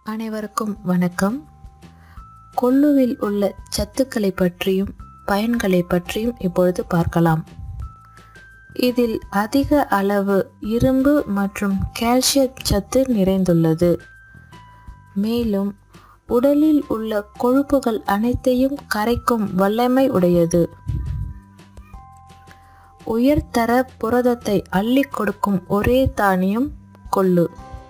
அனைவருக்கும் வணக்கம் கொள்ளுவில் உள்ள சத்துக்களை பற்றியும் பயன்களை பற்றியும் இப்பொழுது பார்க்கலாம் இதில் அதிக அளவு இரும்பு மற்றும் கால்சியம் சத்து நிறைந்துள்ளது மேலும் உடலில் உள்ள கொழுப்புகள் அனைத்தையும் கரைக்கும் வல்லமை உடையது உயர்தர புரதத்தை அள்ளி கொடுக்கும் ஒரே தானியம் கொள்ளு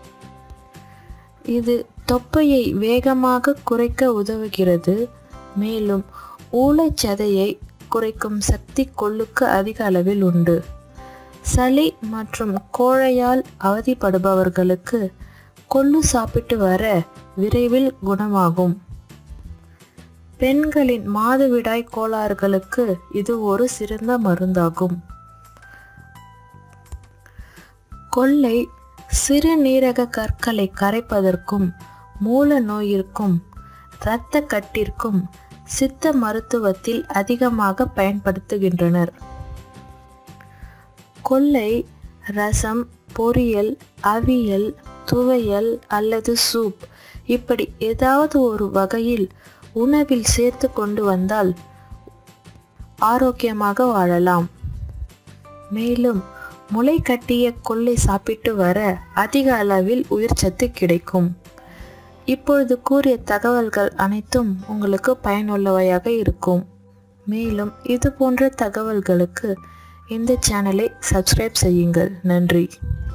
இது தொப்பையை வேகமாக குறைக்க உதவுகிறது மேலும் ஊளைச்சதையை குறைக்கும் சக்தி கொள்ளுக்கு அதிக அளவில் உண்டு சளி மற்றும் கோழையால் அவதிப்படுபவர்களுக்கு கொள்ளு சாப்பிட்டு வர விரைவில் குணமாகும் பெண்களின் மாதவிடாய் கோளாறுகளுக்கு இது ஒரு சிறந்த மருந்தாகும் கொள்ளை சிறுநீரக கற்களை கரைப்பதற்கும் மூல நோயிற்கும் இரத்த கட்டிற்கும் சித்த மருத்துவத்தில் அதிகமாக பயன்படுத்துகின்றனர் கொள்ளை ரசம் பொரியல் அவியல் துவையல் அல்லது சூப் இப்படி ஏதாவது ஒரு வகையில் உணவில் சேர்த்து கொண்டு வந்தால் ஆரோக்கியமாக வாழலாம் மேலும் முளை கட்டிய கொள்ளை சாப்பிட்டு வர அதிக அளவில் உயிர்ச்சத்து கிடைக்கும் இப்பொழுது கூறிய தகவல்கள் அனைத்தும் உங்களுக்கு பயனுள்ளவையாக இருக்கும் மேலும் இது போன்ற தகவல்களுக்கு இந்த சேனலை சப்ஸ்கிரைப் செய்யுங்கள் நன்றி